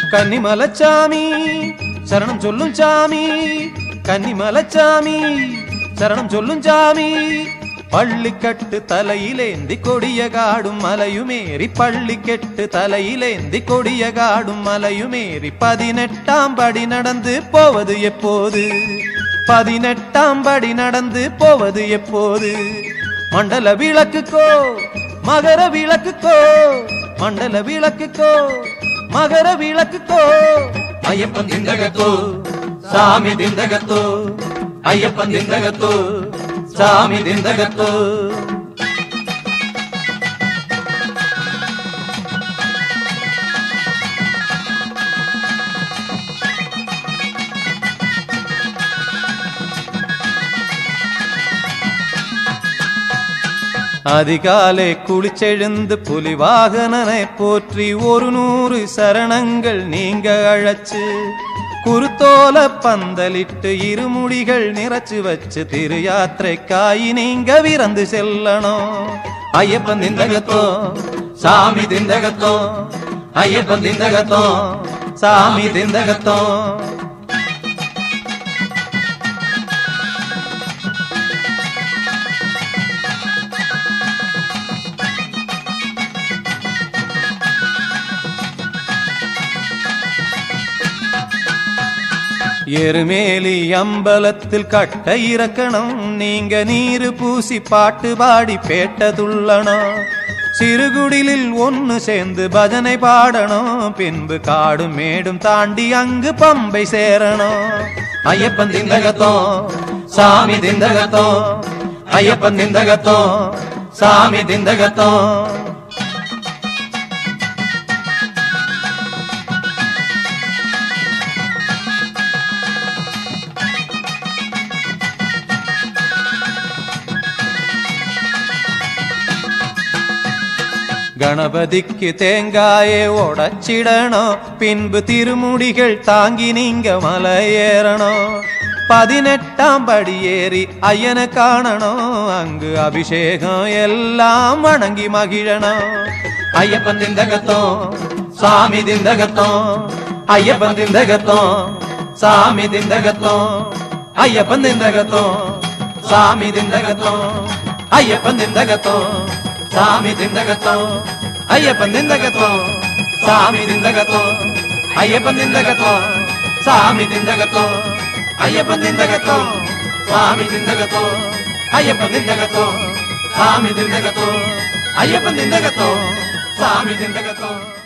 கன்னிமலச்சாமி சரணம் சொல்லும் சாமி கன்னிமலச்சாமி சரணம் சொல்லும் சாமி பள்ளிக்கட்டு தலையிலேந்தி கொடிய காடும் மலையுமேறி பள்ளிக்கெட்டு தலையிலேந்தி கொடிய காடும் மலையுமேறி பதினெட்டாம் படி நடந்து போவது எப்போது பதினெட்டாம் படி நடந்து போவது எப்போது மண்டல விளக்குக்கோ மகர விளக்குக்கோ மண்டல விளக்குக்கோ மகர விளக்குக்கோ ஐயப்பன் திண்டகத்தோ சாமி திண்டகத்தோ ஐயப்பன் திண்டகத்தோ சாமி திண்டகத்தோ அதிகாலை குளிச்செழுந்து புலிவாகனனை போற்றி ஒரு நூறு சரணங்கள் நீங்க அழைச்சு குருத்தோல பந்தலிட்டு இருமுடிகள் நிறைச்சு வச்சு திரு யாத்திரைக்காய் நீங்க விரந்து செல்லணும் ஐயப்பன் திந்தகத்தோ சாமி திந்தகத்தோ ஐயப்பன் திந்தகத்தோ சாமி திந்தகத்தோ எருமேலி அம்பலத்தில் கட்ட இறக்கணும் நீங்க நீரு பூசி பாட்டு பாடி பேட்ட துள்ளணும் சிறுகுடிலில் ஒன்னு சேர்ந்து பஜனை பாடணும் பின்பு காடும் மேடும் தாண்டி அங்கு பம்பை சேரணும் ஐயப்பன் திந்தகத்தோ சாமி திந்தகத்தோ ஐயப்பன் திந்தகத்தோ சாமி திந்தகத்தோ கணபதிக்கு தேங்காயே உடைச்சிடணும் பின்பு திருமுடிகள் தாங்கி நீங்க மலை ஏறணும் பதினெட்டாம் படி ஏறி ஐயனை காணணும் அங்கு அபிஷேகம் எல்லாம் வணங்கி மகிழணும் ஐயப்பன் திந்தகத்தோ சாமி திந்தகத்தோ ஐயப்பன் திந்தகத்தோ சாமி திந்தகத்தோ ஐயப்பன் திந்தகத்தோ சாமி திந்தகத்தோ ஐயப்பன் திந்தகத்தோ சாமி திந்தகத்தோ ஐயப்பன் திந்தகத்தோ சாமி திந்தகத்தோ ஐயப்பன் திந்தகத்தோ சாமி திந்தகத்தோ ஐயப்பன் திந்தகத்தோ சாமி திந்தகத்தோ ஐயப்பன் திந்தகத்தோ சாமி திந்தகத்தோ ஐயப்பன் திந்தகத்தோ சாமி திந்தகத்தோ